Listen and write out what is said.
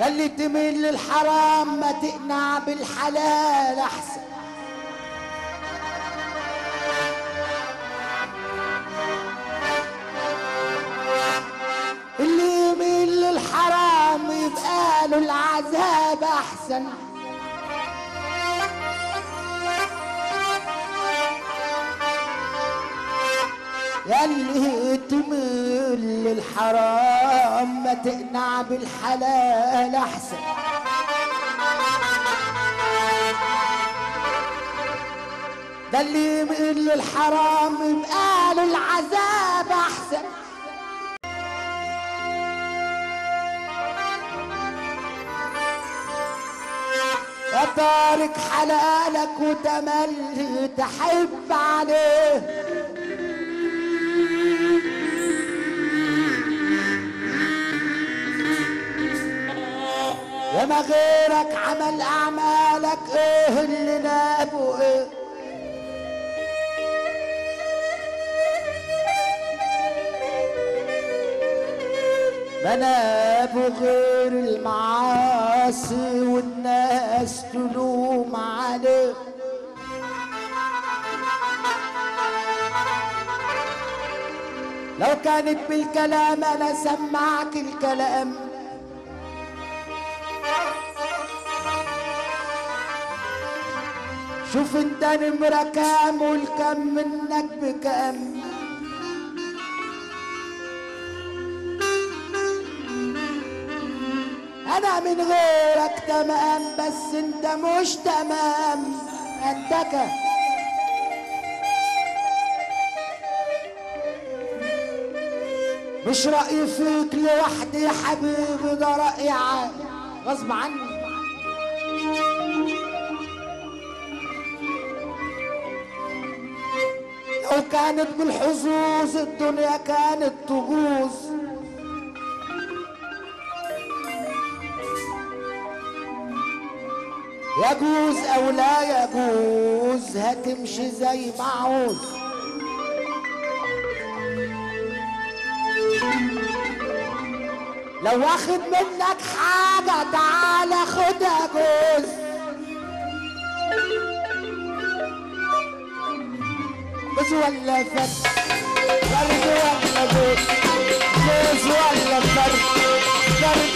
ده اللي تميل للحرام ما تقنع بالحلال احسن اللي يميل للحرام يبقى له العذاب احسن ياللي تميل للحرام ما تقنع بالحلال احسن ده اللي يميل للحرام يبقى له العذاب احسن يا طارق حلالك وتملي تحب عليه يا ما غيرك عمل اعمالك ايه اللي نابه ايه ما نابه غير المعاصي والناس تلوم عليه لو كانت بالكلام انا سمعك الكلام شوف انت نمرة كام والكم منك بكام انا من غيرك تمام بس انت مش تمام انتك مش رأيي فيك لوحدي يا حبيبي ده رأي عام غصب عني لو كانت بالحظوظ الدنيا كانت تجوز يجوز او لا يجوز هتمشي زي ما عاوز لو واخد منك حاجة تعالى خدها جوز جوز ولا فرد فرد ولا جوز جوز ولا فرد فرد